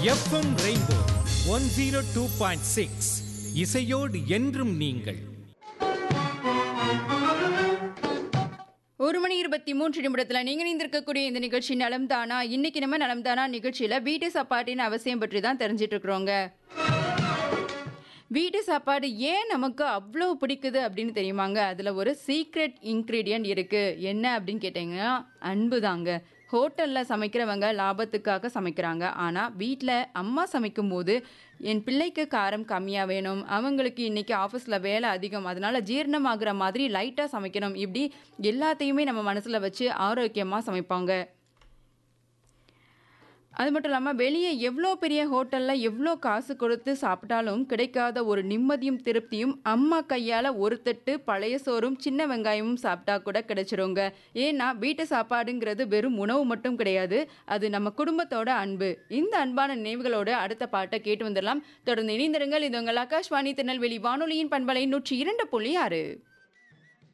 FM Rainbow one zero two point six இசையோடு என்றும் நீங்கள் ஒரு மணி இருபத்தி மூன்று நிமிடத்துல நீங்க நீந்திருக்கக்கூடிய இந்த நிகழ்ச்சி நலம் தானா இன்னைக்கு நம்ம நலம் தானா நிகழ்ச்சியில வீட்டு சாப்பாட்டின் அவசியம் பற்றி தான் தெரிஞ்சிட்டு இருக்கிறோங்க வீட்டு சாப்பாடு ஏன் நமக்கு அவ்வளோ பிடிக்குது அப்படின்னு தெரியுமாங்க அதில் ஒரு சீக்ரெட் இன்க்ரீடியன்ட் இருக்குது என்ன அப்படின்னு கேட்டிங்கன்னா அன்பு தாங்க ஹோட்டலில் சமைக்கிறவங்க லாபத்துக்காக சமைக்கிறாங்க ஆனால் வீட்டில் அம்மா சமைக்கும் போது என் பிள்ளைக்கு காரம் கம்மியாக வேணும் அவங்களுக்கு இன்றைக்கி ஆஃபீஸில் வேலை அதிகம் அதனால் ஜீரணமாகிற மாதிரி லைட்டாக சமைக்கணும் இப்படி எல்லாத்தையுமே நம்ம மனசில் வச்சு ஆரோக்கியமாக சமைப்பாங்க அது மட்டும் இல்லாமல் வெளியே எவ்வளோ பெரிய ஹோட்டலில் எவ்வளோ காசு கொடுத்து சாப்பிட்டாலும் கிடைக்காத ஒரு நிம்மதியும் திருப்தியும் அம்மா கையால் ஒரு தட்டு பழைய சோறும் சின்ன வெங்காயமும் சாப்பிட்டா கூட கிடைச்சிருங்க ஏன்னா வீட்டு சாப்பாடுங்கிறது வெறும் உணவு மட்டும் கிடையாது அது நம்ம குடும்பத்தோட அன்பு இந்த அன்பான நினைவுகளோடு அடுத்த பாட்டை கேட்டு வந்துடலாம் தொடர்ந்து இணைந்திருங்கள் இது உங்கள் ஆகாஷ்வாணி திருநெல்வேலி வானொலியின் பண்பலை நூற்றி இரண்டு புள்ளி ஆறு